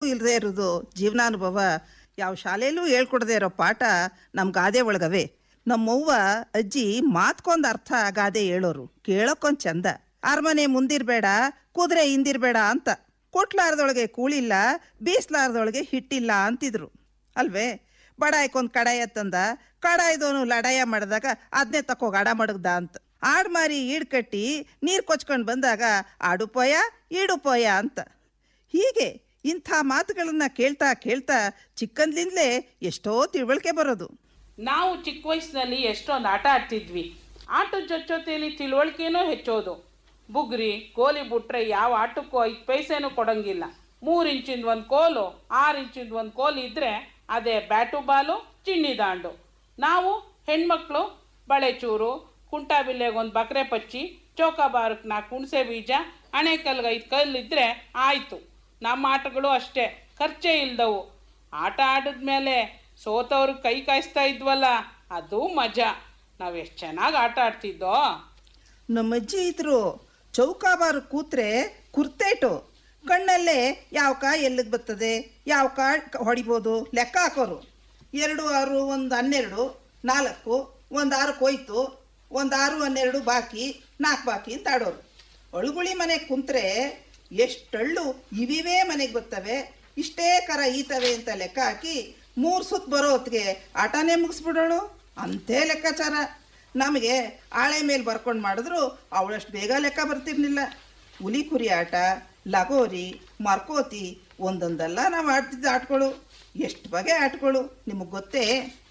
ಇಲ್ಲದೆ ಇರೋದು ಜೀವನಾನುಭವ ಯಾವ ಶಾಲೆಯಲ್ಲೂ ಹೇಳ್ಕೊಡದೆ ಇರೋ ಪಾಠ ನಮ್ಮ ಗಾದೆ ಒಳಗವೆ ನಮ್ಮವ್ವ ಅಜ್ಜಿ ಮಾತ್ಕೊಂದ್ ಅರ್ಥ ಗಾದೆ ಹೇಳೋರು ಕೇಳೋಕ್ಕೊಂದ್ ಚಂದ ಅರಮನೆ ಮುಂದಿರ್ಬೇಡ ಕುದುರೆ ಹಿಂದಿರ್ಬೇಡ ಅಂತ ಕೊಟ್ಲಾರ್ದೊಳಗೆ ಕೂಳಿಲ್ಲ ಬೀಸ್ಲಾರ್ದೊಳಗೆ ಹಿಟ್ಟಿಲ್ಲ ಅಂತಿದ್ರು ಅಲ್ವೇ ಬಡಾಯ್ಕೊಂದ್ ಕಡಾಯ ತಂದ ಕಡಾಯ್ದವನು ಲಡಾಯ ಮಾಡಿದಾಗ ಅದನ್ನೇ ತಕೋಗ ಅಡ ಮಡಗ್ದ ಅಂತ ಆಡ್ ಮಾರಿ ಈಡ್ ಕಟ್ಟಿ ನೀರು ಕೊಚ್ಕೊಂಡು ಬಂದಾಗ ಆಡುಪೋಯ ಈಡುಪೋಯ ಅಂತ ಹೀಗೆ ಇಂಥ ಮಾತುಗಳನ್ನ ಕೇಳ್ತಾ ಕೇಳ್ತಾ ಚಿಕ್ಕಂದ್ಲಿಂದಲೇ ಎಷ್ಟೋ ತಿಳುವಳಿಕೆ ಬರೋದು ನಾವು ಚಿಕ್ಕ ವಯಸ್ಸಿನಲ್ಲಿ ಎಷ್ಟೊಂದು ಆಟ ಆಡ್ತಿದ್ವಿ ಆಟದ ಜೊತೆಯಲ್ಲಿ ತಿಳುವಳಿಕೆನೂ ಹೆಚ್ಚೋದು ಬುಗ್ರಿ ಗೋಲಿ ಬಿಟ್ರೆ ಯಾವ ಆಟಕ್ಕೂ ಐದು ಪೈಸೆನೂ ಕೊಡಂಗಿಲ್ಲ ಮೂರು ಇಂಚಿಂದ ಒಂದು ಕೋಲು ಆರು ಇಂಚಿಂದ ಒಂದು ಕೋಲು ಇದ್ದರೆ ಅದೇ ಬ್ಯಾಟು ಬಾಲು ಚಿನ್ನಿ ದಾಂಡು ನಾವು ಹೆಣ್ಮಕ್ಳು ಬಳೆಚೂರು ಕುಂಟಾಬಿಲ್ಲೆಗೆ ಒಂದು ಬಕರೆ ಪಚ್ಚಿ ಚೌಕಾಬಾರಕ್ಕೆ ನಾಲ್ಕು ಹುಣಸೆ ಬೀಜ ಅಣೆಕಲ್ಗೆ ಐದು ಕಲ್ಲಿದ್ದರೆ ಆಯಿತು ನಮ್ಮ ಆಟಗಳು ಅಷ್ಟೇ ಖರ್ಚೇ ಇಲ್ದವು ಆಟ ಆಡಿದ್ಮೇಲೆ ಸೋತವ್ರು ಕೈ ಕಾಯಿಸ್ತಾ ಇದ್ವಲ್ಲ ಅದು ಮಜಾ ನಾವು ಎಷ್ಟು ಚೆನ್ನಾಗಿ ಆಟ ಆಡ್ತಿದ್ದೋ ನಮ್ಮ ಅಜ್ಜಿ ಇದ್ರು ಚೌಕಾಬಾರು ಕೂತ್ರೆ ಕುರ್ತೇಟು ಕಣ್ಣಲ್ಲೇ ಯಾವ ಕಾ ಎಲ್ಲಿಗೆ ಬರ್ತದೆ ಯಾವ ಕಾ ಹೊಡಿಬೋದು ಲೆಕ್ಕ ಹಾಕೋರು ಎರಡು ಆರು ಒಂದು ಹನ್ನೆರಡು ನಾಲ್ಕು ಒಂದು ಆರಕ್ಕೆ ಹೋಯ್ತು ಒಂದು ಆರು ಹನ್ನೆರಡು ಬಾಕಿ ನಾಲ್ಕು ಬಾಕಿ ಅಂತ ಆಡೋರು ಅಳುಗುಳಿ ಮನೆಗೆ ಕುಂತ್ರೆ ಎಷ್ಟಳ್ಳು ಇವಿವೇ ಮನೆಗೆ ಬರ್ತವೆ ಇಷ್ಟೇ ಕರ ಈತವೆ ಅಂತ ಲೆಕ್ಕ ಹಾಕಿ ಮೂರು ಸುತ್ತು ಬರೋ ಹೊತ್ತಿಗೆ ಆಟನೇ ಮುಗಿಸ್ಬಿಡೋಳು ಅಂಥೇ ಲೆಕ್ಕಾಚಾರ ನಮಗೆ ಆಳೆ ಮೇಲೆ ಬರ್ಕೊಂಡು ಮಾಡಿದ್ರು ಅವಳಷ್ಟು ಬೇಗ ಲೆಕ್ಕ ಬರ್ತಿರ್ಲಿಲ್ಲ ಹುಲಿ ಕುರಿ ಆಟ ಲಗೋರಿ ಮರ್ಕೋತಿ ಒಂದೊಂದಲ್ಲ ನಾವು ಆಡ್ತಿದ್ದ ಆಟಗಳು ಎಷ್ಟು ಬಗೆ ಆಟಗಳು ನಿಮಗೆ ಗೊತ್ತೇ